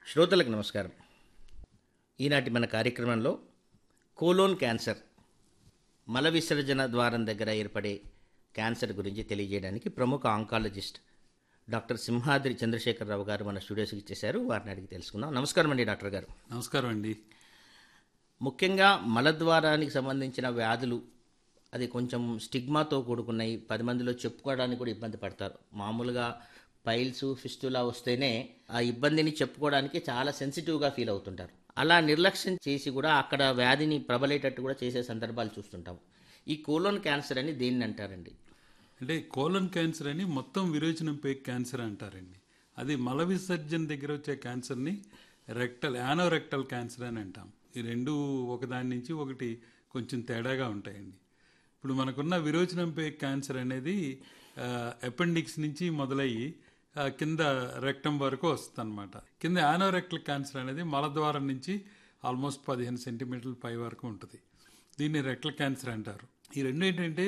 శ్రోతలకు నమస్కారం ఈనాటి మన కార్యక్రమంలో కోలోన్ క్యాన్సర్ మల విసర్జన ద్వారం దగ్గర ఏర్పడే క్యాన్సర్ గురించి తెలియజేయడానికి ప్రముఖ ఆంకాలజిస్ట్ డాక్టర్ సింహాద్రి చంద్రశేఖరరావు గారు మన స్టూడియోస్కి ఇచ్చేశారు వారిని అడిగి తెలుసుకుందాం నమస్కారం అండి డాక్టర్ గారు నమస్కారం అండి ముఖ్యంగా మలద్వారానికి సంబంధించిన వ్యాధులు అది కొంచెం స్టిగ్మాతో కూడుకున్నాయి పది మందిలో చెప్పుకోవడానికి కూడా ఇబ్బంది పడతారు మామూలుగా పైల్స్ ఫిస్టులా వస్తేనే ఆ ఇబ్బందిని చెప్పుకోవడానికి చాలా సెన్సిటివ్గా ఫీల్ అవుతుంటారు అలా నిర్లక్ష్యం చేసి కూడా అక్కడ వ్యాధిని ప్రబలేటట్టు కూడా చేసే సందర్భాలు చూస్తుంటాం ఈ కోలోన్ క్యాన్సర్ అని దేన్ని అంటారండి అంటే కోలన్ క్యాన్సర్ అని మొత్తం విరోచనంపై క్యాన్సర్ అంటారండి అది మల విసర్జన దగ్గర వచ్చే క్యాన్సర్ని రెక్టల్ యానోరెక్టల్ క్యాన్సర్ అని అంటాం ఈ రెండు ఒకదాని నుంచి ఒకటి కొంచెం తేడాగా ఉంటాయండి ఇప్పుడు మనకున్న విరోచనంపై క్యాన్సర్ అనేది అపెండిక్స్ నుంచి మొదలయ్యి ఆ, కింద రెక్టం వరకు వస్తుంది అనమాట కింద యానోరెక్టల్ క్యాన్సర్ అనేది మలద్వారం నుంచి ఆల్మోస్ట్ పదిహేను సెంటీమీటర్ల పై వరకు ఉంటుంది దీన్ని రెక్టల్ క్యాన్సర్ అంటారు ఈ రెండు ఏంటంటే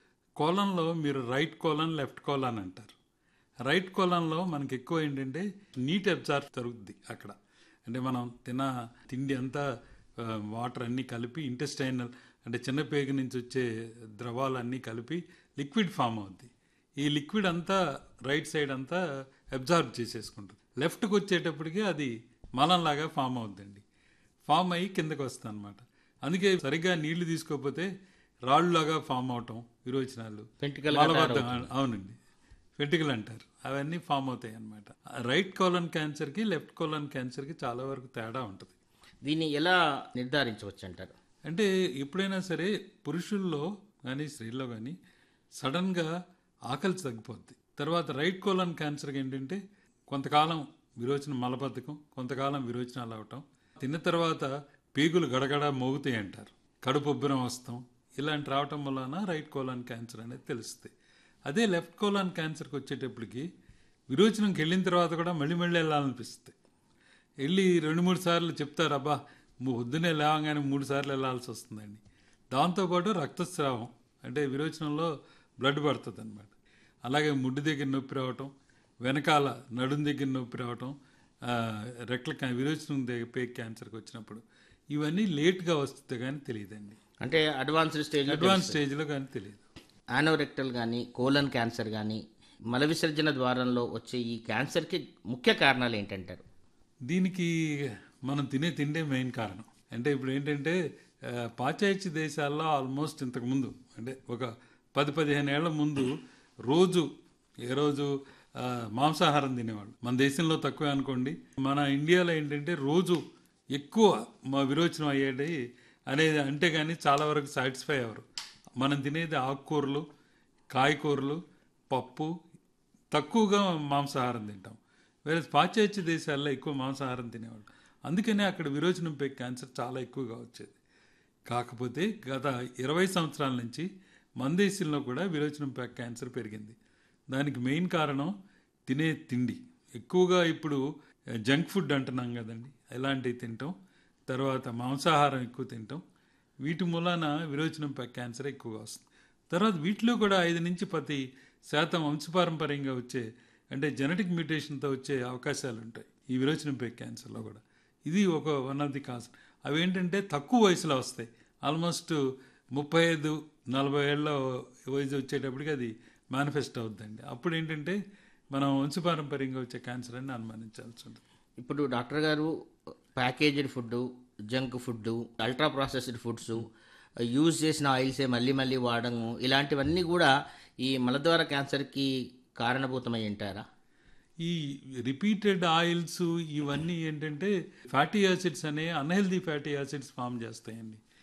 కోలంలో మీరు రైట్ కోలన్ లెఫ్ట్ కోలన్ అంటారు రైట్ కోలన్లో మనకి ఎక్కువ ఏంటంటే నీట్ అబ్జార్బ్ జరుగుద్ది అక్కడ అంటే మనం తిన్న తిండి అంతా వాటర్ అన్నీ కలిపి ఇంటెస్టైనల్ అంటే చిన్న పేగు నుంచి వచ్చే ద్రవాలన్నీ కలిపి లిక్విడ్ ఫామ్ అవుద్ది ఈ లిక్విడ్ అంతా రైట్ సైడ్ అంతా అబ్జార్బ్ చేసేసుకుంటుంది లెఫ్ట్కి వచ్చేటప్పటికి అది మలంలాగా ఫామ్ అవుద్దండి ఫామ్ అయ్యి కిందకి వస్తుంది అనమాట అందుకే సరిగ్గా నీళ్లు తీసుకోకపోతే రాళ్ళలాగా ఫామ్ అవటం విరోచనాలు Pentacle గా మలబద్ధం అవునండి వెంట్రుకలు అంటారు అవన్నీ ఫామ్ అవుతాయి అనమాట రైట్ కోలన్ క్యాన్సర్కి లెఫ్ట్ కోలన్ క్యాన్సర్కి చాలా వరకు తేడా ఉంటుంది దీన్ని ఎలా నిర్ధారించవచ్చు అంటారు అంటే ఎప్పుడైనా సరే పురుషుల్లో కానీ స్త్రీల్లో కానీ సడన్గా ఆకలి తగ్గిపోద్ది తర్వాత రైట్ కోలన్ క్యాన్సర్కి ఏంటంటే కొంతకాలం విరోచన మలబద్ధకం కొంతకాలం విరోచనాలు అవటం తిన్న తర్వాత పేగులు గడగడ మోగుతాయి అంటారు కడుపు ఉబ్బరం వస్తాం ఇలాంటి రావటం వలన రైట్ కోలాన్ క్యాన్సర్ అనేది తెలుస్తుంది అదే లెఫ్ట్ కోలాన్ క్యాన్సర్కి వచ్చేటప్పటికి విరోచనంకి వెళ్ళిన తర్వాత కూడా మళ్ళీ మళ్ళీ వెళ్ళాలనిపిస్తుంది వెళ్ళి రెండు మూడు సార్లు చెప్తారు అబ్బా ము- పొద్దునే లేవగానే మూడు సార్లు వెళ్ళాల్సి వస్తుందండి దాంతోపాటు రక్తస్రావం అంటే విరోచనంలో బ్లడ్ పడుతుంది అనమాట అలాగే ముడ్డు దగ్గర నొప్పి రావటం వెనకాల నడుం దగ్గర నొప్పి రావటం ఆ, రెక్కల క్యా- విరోచనం దగ్గర పేక్ క్యాన్సర్కి వచ్చినప్పుడు ఇవన్నీ లేట్గా వస్తుంది కానీ తెలియదండి అంటే అడ్వాన్స్డ్ స్టేజ్ అడ్వాన్స్ స్టేజ్లో కానీ తెలియదు ఆనోరెక్టల్ కానీ కోలన్ క్యాన్సర్ కానీ మల విసర్జన ద్వారంలో వచ్చే ఈ క్యాన్సర్కి ముఖ్య కారణాలు ఏంటంటారు దీనికి మనం తినే తిండే మెయిన్ కారణం అంటే ఇప్పుడు ఏంటంటే ఆ, పాశ్చాత్య దేశాల్లో ఆల్మోస్ట్ ఇంతకు ముందు అంటే ఒక పది పదిహేను ఏళ్ల ముందు రోజు ఏ రోజు ఆ, మాంసాహారం తినేవాళ్ళు మన దేశంలో తక్కువే అనుకోండి మన ఇండియాలో ఏంటంటే రోజు ఎక్కువ మా విరోచనం అయ్యేది అనేది అంటే కానీ చాలా వరకు సాటిస్ఫై అవ్వరు మనం తినేది ఆకుకూరలు కాయకూరలు పప్పు తక్కువగా మాంసాహారం తింటాం వేరే పాశ్చాత్య దేశాల్లో ఎక్కువ మాంసాహారం తినేవాళ్ళు అందుకనే అక్కడ విరోచనంపై క్యాన్సర్ చాలా ఎక్కువగా వచ్చేది కాకపోతే గత ఇరవై సంవత్సరాల నుంచి మన దేశంలో కూడా విరోచనంపై క్యాన్సర్ పెరిగింది దానికి మెయిన్ కారణం తినే తిండి ఎక్కువగా ఇప్పుడు జంక్ ఫుడ్ అంటున్నాం కదండి ఇలాంటివి తింటాం తర్వాత మాంసాహారం ఎక్కువ తింటాం వీటి మూలాన విరోచనంపై క్యాన్సర్ ఎక్కువగా వస్తుంది తర్వాత వీటిలో కూడా ఐదు నుంచి పది శాతం వంశపారంపర్యంగా వచ్చే అంటే జెనెటిక్ మ్యూటేషన్తో వచ్చే అవకాశాలు ఉంటాయి ఈ విరోచనంపై క్యాన్సర్లో కూడా ఇది ఒక వన్ ఆఫ్ ది కాజ్ అవి ఏంటంటే తక్కువ వయసులో వస్తాయి ఆల్మోస్ట్ ముప్పై ఐదు నలభై ఏళ్ళ వయసు వచ్చేటప్పటికి అది మేనిఫెస్ట్ అవుతుందండి అప్పుడు ఏంటంటే మనం వంశపారంపర్యంగా వచ్చే క్యాన్సర్ అని అనుమానించాల్సి ఉంటుంది ఇప్పుడు డాక్టర్ గారు packaged food junk food ultra processed foods use చేసిన ఆయిల్సే మళ్ళీ మళ్ళీ వాడము ఇలాంటివన్నీ కూడా ఈ మలద్వార క్యాన్సర్కి కారణభూతమై ఉంటారా ఈ రిపీటెడ్ ఆయిల్స్ ఇవన్నీ ఏంటంటే ఫ్యాటీ యాసిడ్స్ అనే అన్హెల్దీ ఫ్యాటీ యాసిడ్స్ ఫామ్ చేస్తాయండి